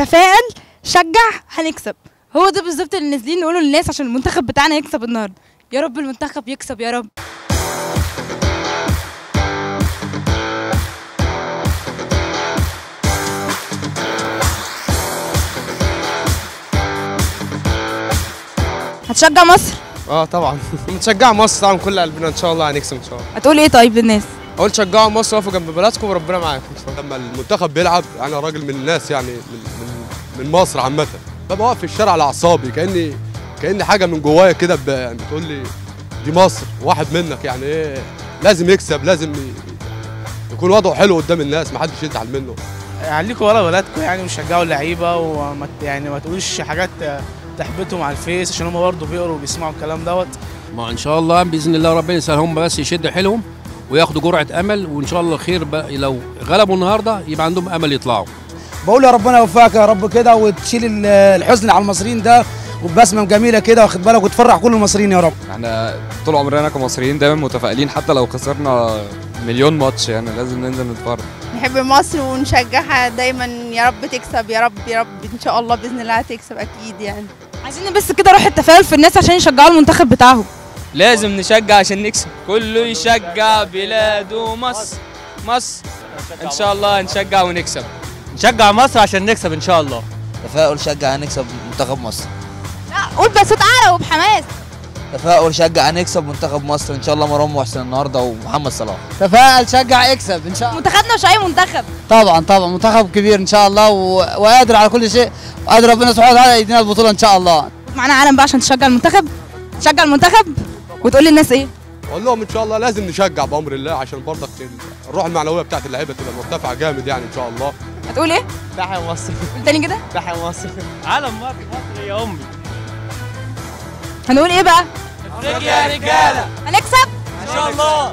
تفائل شجع هنكسب هو ده بالظبط اللي نازلين نقوله للناس عشان المنتخب بتاعنا يكسب النهارده يا رب المنتخب يكسب يا رب هتشجع مصر اه طبعا بنشجع مصر طبعا كل قلبنا ان شاء الله هنكسب ان شاء الله هتقول ايه طيب للناس اقول شجعوا مصر وقفوا جنب بلدكم وربنا معاكم لما المنتخب بيلعب انا راجل من الناس يعني من من, من مصر عامه ببقى واقف في الشارع على اعصابي كاني كاني حاجه من جوايا كده ب- يعني بتقول لي دي مصر واحد منك يعني ايه لازم يكسب لازم ي- يكون وضعه حلو قدام الناس ما حدش يزعل منه عليكم ورا بلدكم يعني وشجعوا اللعيبه وما ت- يعني ما تقولوش حاجات تحبطهم على الفيس عشان هم برضه بيقروا وبيسمعوا الكلام دوت ما ان شاء الله باذن الله ربنا يسهلهم بس يشدوا حيلهم وياخدوا جرعه امل وان شاء الله خير بقى لو غلبوا النهارده يبقى عندهم امل يطلعوا بقول يا ربنا يوفقك يا رب كده وتشيل ال- الحزن على المصريين ده وببسمه جميله كده واخد بالك وتفرح كل المصريين يا رب احنا طول عمرنا كمصريين دايما متفائلين حتى لو خسرنا مليون ماتش يعني لازم ننزل نتفرج نحب مصر ونشجعها دايما يا رب تكسب يا رب يا رب ان شاء الله باذن الله هتكسب اكيد يعني عايزين بس كده روح التفاؤل في الناس عشان يشجعوا المنتخب بتاعهم لازم نشجع عشان نكسب كله يشجع بلاده مصر مصر ان شاء الله نشجع ونكسب نشجع مصر عشان نكسب ان شاء الله تفاؤل شجع هنكسب منتخب مصر لا قول بصوت اعلى وبحماس تفاؤل شجع هنكسب منتخب مصر ان شاء الله مروان محسن النهارده ومحمد صلاح تفائل شجع اكسب ان شاء الله منتخبنا مش اي منتخب طبعا طبعا منتخب كبير ان شاء الله و... وقادر على كل شيء وقادر ربنا سبحانه وتعالى يدينا البطوله ان شاء الله معانا علم بقى عشان تشجع المنتخب تشجع المنتخب وتقول للناس ايه اقول لهم ان شاء الله لازم نشجع بامر الله عشان برضك الروح المعنويه بتاعت اللعيبه تبقى مرتفعه جامد يعني ان شاء الله هتقول ايه تحيا مصر قول تاني كده تحيا مصر علم مصر مصر يا امي هنقول ايه بقى يا رجاله هنكسب ان شاء الله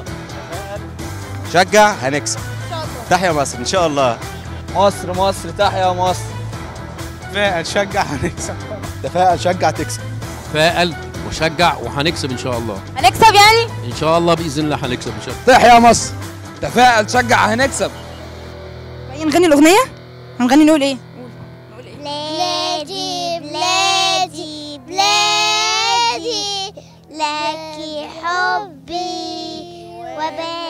شجع هنكسب تحيا مصر ان شاء الله مصر مصر تحيا مصر تفائل شجع هنكسب تفائل شجع تكسب فائل وشجع وهنكسب ان شاء الله هنكسب يعني ان شاء الله باذن الله هنكسب ان شاء الله تحيا مصر تفائل شجع هنكسب باقي نغني الاغنيه هنغني نقول ايه بلادي بلادي بلادي لك حبي وبلادي